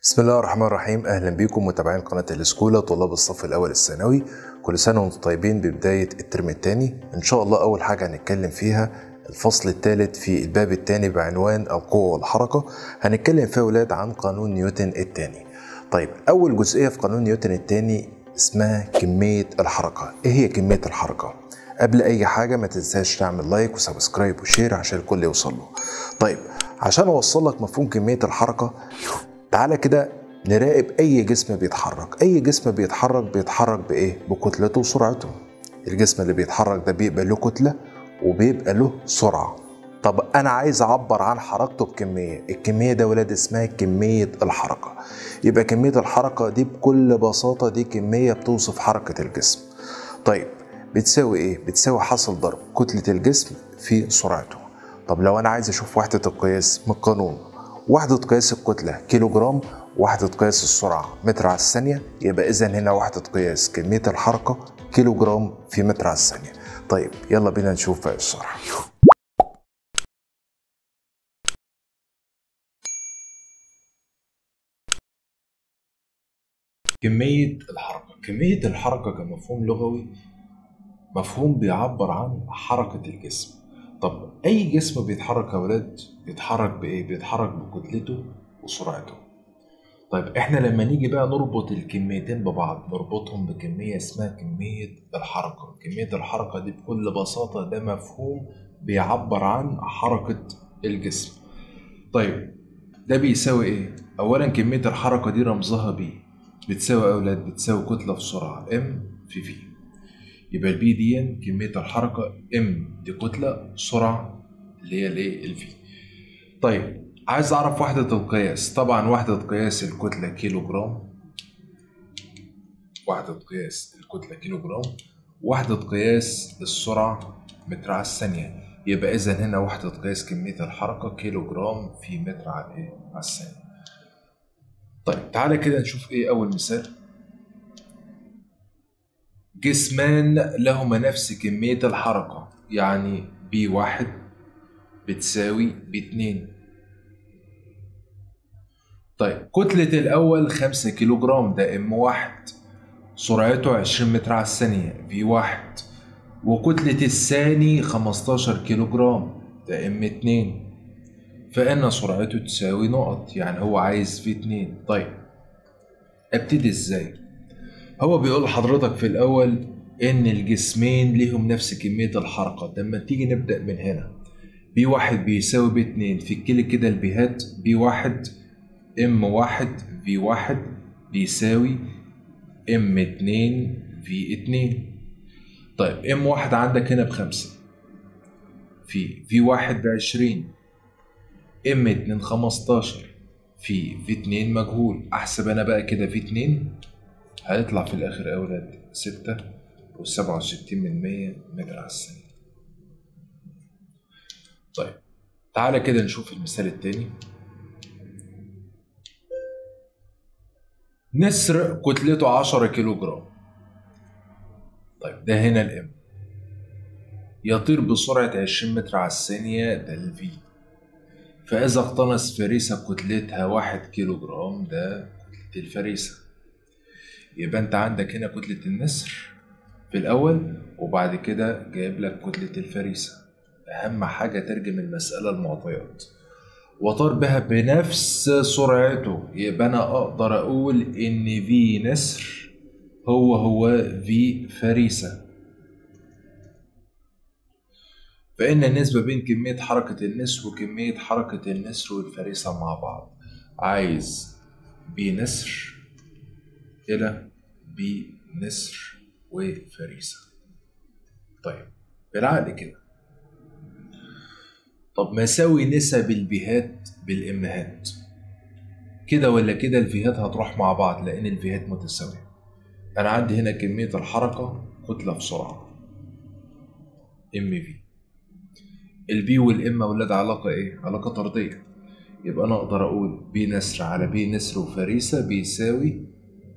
بسم الله الرحمن الرحيم اهلا بكم متابعين قناه الاسكولا طلاب الصف الاول الثانوي كل سنه وانتم طيبين ببدايه الترم الثاني ان شاء الله اول حاجه هنتكلم فيها الفصل الثالث في الباب الثاني بعنوان القوه والحركه هنتكلم فيها اولاد عن قانون نيوتن الثاني طيب اول جزئيه في قانون نيوتن الثاني اسمها كميه الحركه ايه هي كميه الحركه قبل اي حاجه ما تنساش تعمل لايك وسبسكرايب وشير عشان الكل يوصل له طيب عشان اوصل لك مفهوم كميه الحركه تعالى كده نراقب اي جسم بيتحرك اي جسم بيتحرك بيتحرك بايه بكتلته وسرعته الجسم اللي بيتحرك ده بيبقى له كتله وبيبقى له سرعه طب انا عايز اعبر عن حركته بكميه الكميه ده ولاد اسمها كميه الحركه يبقى كميه الحركه دي بكل بساطه دي كميه بتوصف حركه الجسم طيب بتساوي ايه بتساوي حاصل ضرب كتله الجسم في سرعته طب لو انا عايز اشوف وحده القياس من القانون وحدة قياس الكتلة كيلو جرام وحدة قياس السرعة متر على الثانية يبقى إذا هنا وحدة قياس كمية الحركة كيلو جرام في متر على الثانية طيب يلا بينا نشوف بقى الشرح كمية الحركة كمية الحركة كمفهوم لغوي مفهوم بيعبر عن حركة الجسم طب اي جسم بيتحرك يا ولاد بيتحرك بايه بيتحرك بكتلته وسرعته طيب احنا لما نيجي بقى نربط الكميتين ببعض نربطهم بكميه اسمها كميه الحركه كميه الحركه دي بكل بساطه ده مفهوم بيعبر عن حركه الجسم طيب ده بيساوي ايه اولا كميه الحركه دي رمزها بي بتساوي يا اولاد بتساوي كتله في سرعه ام في في يبقى البي دي كمية الحركة ام دي كتلة سرعة اللي هي الايه الفي طيب عايز اعرف وحدة القياس طبعا وحدة قياس الكتلة كيلو جرام وحدة قياس الكتلة كيلو جرام وحدة قياس السرعة متر على الثانية يبقى إذا هنا وحدة قياس كمية الحركة كيلو جرام في متر على إيه؟ على الثانية. طيب تعالى كده نشوف إيه أول مثال. جسمان لهما نفس كمية الحركة يعني بي واحد بتساوي بي اتنين طيب كتلة الأول خمسة كيلو جرام ده ام واحد سرعته عشرين متر على الثانية في واحد وكتلة الثاني خمستاشر كيلو جرام ده ام اتنين فإن سرعته تساوي نقط يعني هو عايز في اتنين طيب ابتدي ازاي؟ هو بيقول لحضرتك في الأول إن الجسمين ليهم نفس كمية الحركة لما تيجي نبدأ من هنا بي واحد بيساوي بي اتنين في كل كده البيهات بي واحد ام واحد في واحد بيساوي ام اتنين في اتنين طيب ام واحد عندك هنا بخمسة في في واحد بعشرين ام اتنين خمستاشر في في اتنين مجهول احسب انا بقى كده في اتنين هيطلع في الآخر يا أولاد ستة وسبعة وستين من مية متر على الثانية طيب تعالى كده نشوف المثال التاني نسر كتلته عشرة كيلو جرام طيب ده هنا الام يطير بسرعة عشرين متر على الثانية ده الفي فإذا اقتنص فريسة كتلتها واحد كيلو جرام ده كتلة الفريسة يبقى انت عندك هنا كتلة النسر في الأول وبعد كده جايب لك كتلة الفريسة أهم حاجة ترجم المسألة المعطيات وطار بها بنفس سرعته يبقى أنا أقدر أقول إن في نسر هو هو في فريسة فإن النسبة بين كمية حركة النسر وكمية حركة النسر والفريسة مع بعض عايز بي نسر إلى بنسر وفريسة طيب بالعقل كده طب مساوي نسب البيهات بالإمهات كده ولا كده الفيهات هتروح مع بعض لأن الفيهات متساوية أنا عندي هنا كمية الحركة كتلة في سرعة ام في البي والام أولاد علاقة إيه؟ علاقة طردية يبقى أنا أقدر أقول بي نسر على بي نسر وفريسة بيساوي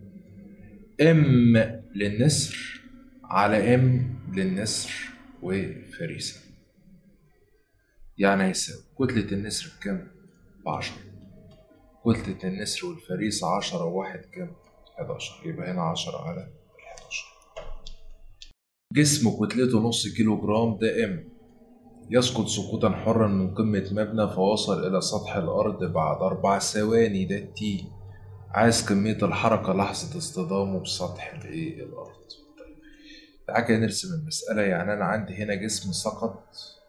ام للنسر على ام للنسر وفريسة يعني هيساوي كتلة النسر بكام؟ بعشرة كتلة النسر والفريسة عشرة وواحد كام؟ 11 يبقى هنا 10 على 11 جسم كتلته نص كيلو جرام ده ام يسقط سقوطا حرا من قمة مبنى فوصل إلى سطح الأرض بعد أربع ثواني ده تي عايز كمية الحركة لحظة اصطدامه بسطح الإيه الأرض طيب تعالى كده نرسم المسألة يعني أنا عندي هنا جسم سقط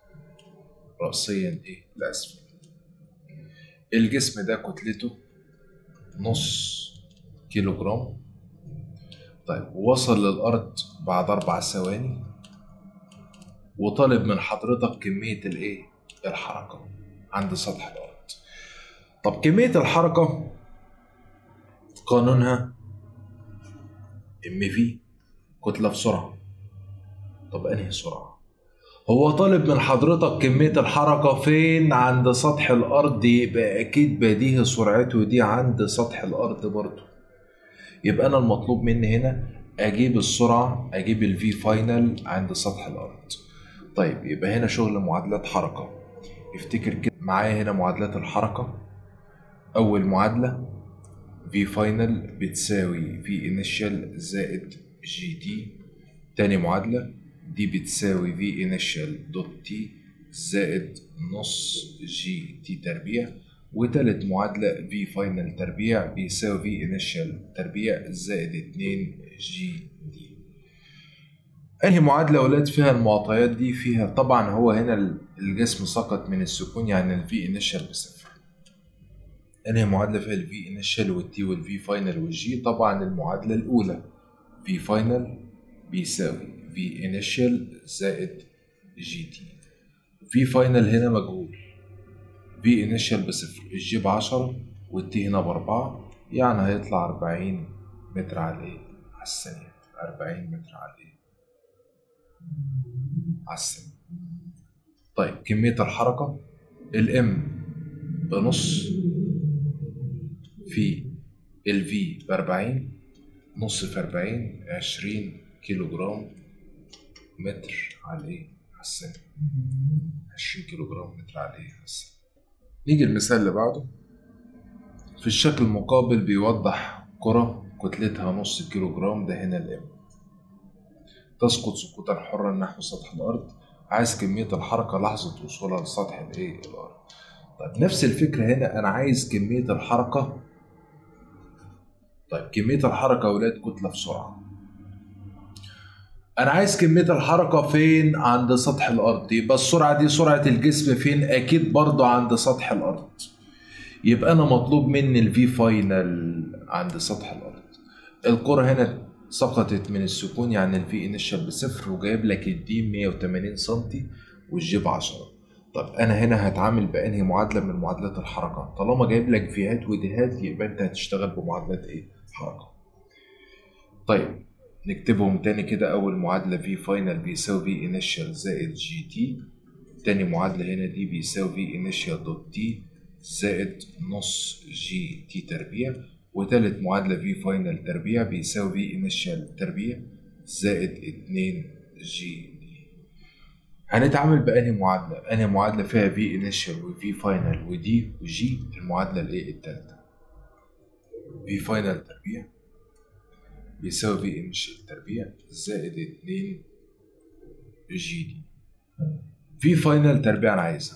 رأسيا إيه لأسفل الجسم ده كتلته نص كيلو جرام طيب وصل للأرض بعد أربع ثواني وطالب من حضرتك كمية الإيه؟ الحركة عند سطح الأرض طب كمية الحركة قانونها ام في كتلة في سرعة طب أنهي سرعة؟ هو طالب من حضرتك كمية الحركة فين عند سطح الأرض يبقى أكيد بديهي سرعته دي عند سطح الأرض برضه يبقى أنا المطلوب مني هنا أجيب السرعة أجيب الفي فاينل عند سطح الأرض طيب يبقى هنا شغل معادلات حركة افتكر كده معايا هنا معادلات الحركة أول معادلة في فاينل بتساوي في انيشال زائد جي تي تاني معادلة دي بتساوي في انيشال دوت تي زائد نص جي تي تربيع وتالت معادلة في فاينل تربيع بيساوي في انيشال تربيع زائد اتنين جي دي انهي معادلة يا ولاد فيها المعطيات دي فيها طبعا هو هنا الجسم سقط من السكون يعني الفي انيشال بصفر انهي معادلة فيها الفي انيشال والتي والفي فاينل والجي طبعا المعادلة الأولى في فاينل بيساوي في انيشال زائد جي تي في فاينل هنا مجهول في انيشال بصفر الجي بعشرة والتي هنا بأربعة يعني هيطلع أربعين متر على ايه؟ على الثانية أربعين متر على ايه؟ على الثانية طيب كمية الحركة الام بنص في الفي بأربعين نص في أربعين عشرين كيلو جرام متر على ايه؟ على الثانية عشرين كيلو جرام متر على ايه؟ على الثانية نيجي المثال اللي بعده في الشكل المقابل بيوضح كرة كتلتها نص كيلو جرام ده هنا الام تسقط سقوطا حرا نحو سطح الأرض عايز كمية الحركة لحظة وصولها لسطح الايه الأرض طيب نفس الفكرة هنا أنا عايز كمية الحركة طيب كمية الحركة يا ولاد كتلة في سرعة أنا عايز كمية الحركة فين عند سطح الأرض يبقى السرعة دي سرعة الجسم فين أكيد برضه عند سطح الأرض يبقى أنا مطلوب مني الفي فاينل عند سطح الأرض الكرة هنا سقطت من السكون يعني الفي انيشال بصفر وجايب لك الدي 180 سم والجي ب 10 طب انا هنا هتعامل بانهي معادله من معادلات الحركه طالما جايب لك فيهات وديهات يبقى انت هتشتغل بمعادلات ايه حركه طيب نكتبهم تاني كده اول معادله في فاينل بيساوي في انيشال زائد جي تي تاني معادله هنا دي بيساوي في انيشال دوت تي زائد نص جي تي تربيع وتالت معادلة في فاينل تربيع بيساوي في انيشال تربيع زائد اتنين جي دي هنتعامل بأنهي معادلة؟ أنهي معادلة فيها في انيشال وفي فاينل ودي وجي المعادلة الإيه التالتة في فاينل تربيع بيساوي في انيشال تربيع زائد اتنين جي دي في فاينل تربيع أنا عايزها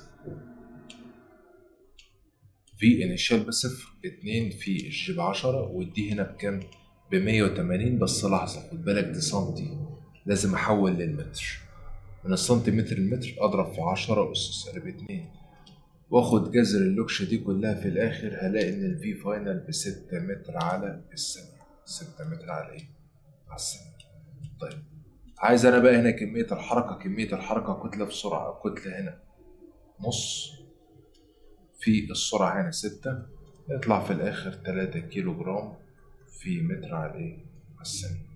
في انيشال بصفر اتنين في الجي بعشرة والدي هنا بكام؟ بمية وتمانين بس لحظة خد بالك دي سنتي لازم أحول للمتر من السنتيمتر المتر أضرب في عشرة أس سالب اتنين وآخد جذر اللوكشة دي كلها في الآخر هلاقي إن الفي فاينل بستة متر على الثانية ستة متر على إيه؟ على الثانية طيب عايز أنا بقى هنا كمية الحركة كمية الحركة كتلة في سرعة كتلة هنا نص في السرعة هنا ستة يطلع في الآخر تلاتة كيلو جرام في متر على إيه؟ على الثانية.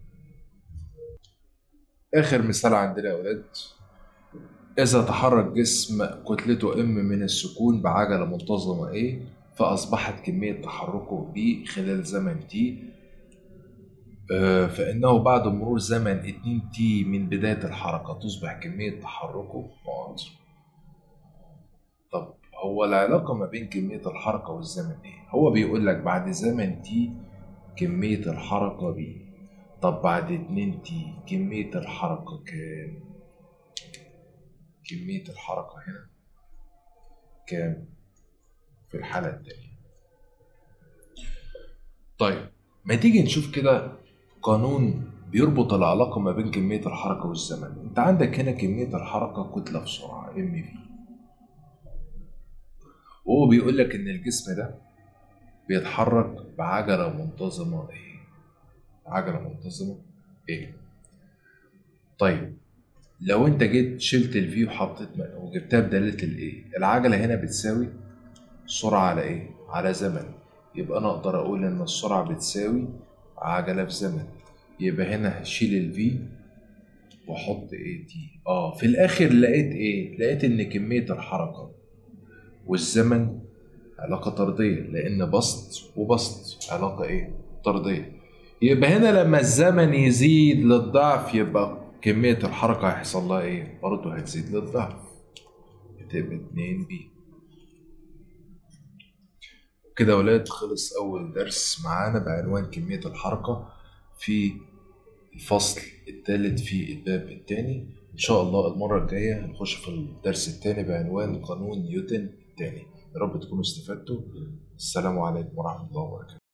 آخر مثال عندنا يا ولاد إذا تحرك جسم كتلته إم من السكون بعجلة منتظمة A فأصبحت كمية تحركه B خلال زمن T فإنه بعد مرور زمن 2 T من بداية الحركة تصبح كمية تحركه نقط طب هو العلاقة ما بين كمية الحركة والزمن ايه؟ هو بيقول لك بعد زمن تي كمية الحركة بي طب بعد اتنين تي كمية الحركة كام؟ كمية الحركة هنا كام؟ في الحالة التانية طيب ما تيجي نشوف كده قانون بيربط العلاقة ما بين كمية الحركة والزمن انت عندك هنا كمية الحركة كتلة في سرعة ام في وهو بيقول لك ان الجسم ده بيتحرك بعجلة منتظمة ايه عجلة منتظمة ايه طيب لو انت جيت شلت الفي وحطيت وجبتها بدالة الايه العجلة هنا بتساوي سرعة على ايه على زمن يبقى انا اقدر اقول ان السرعة بتساوي عجلة في زمن يبقى هنا هشيل الفي واحط ايه تي اه في الاخر لقيت ايه لقيت ان كمية الحركة والزمن علاقة طردية لأن بسط وبسط علاقة إيه؟ طردية يبقى هنا لما الزمن يزيد للضعف يبقى كمية الحركة هيحصل لها إيه؟ برضه هتزيد للضعف هتبقى 2 بي كده يا ولاد خلص أول درس معانا بعنوان كمية الحركة في الفصل الثالث في الباب الثاني إن شاء الله المرة الجاية هنخش في الدرس الثاني بعنوان قانون نيوتن الثاني يا رب تكونوا استفدتوا السلام عليكم ورحمة الله وبركاته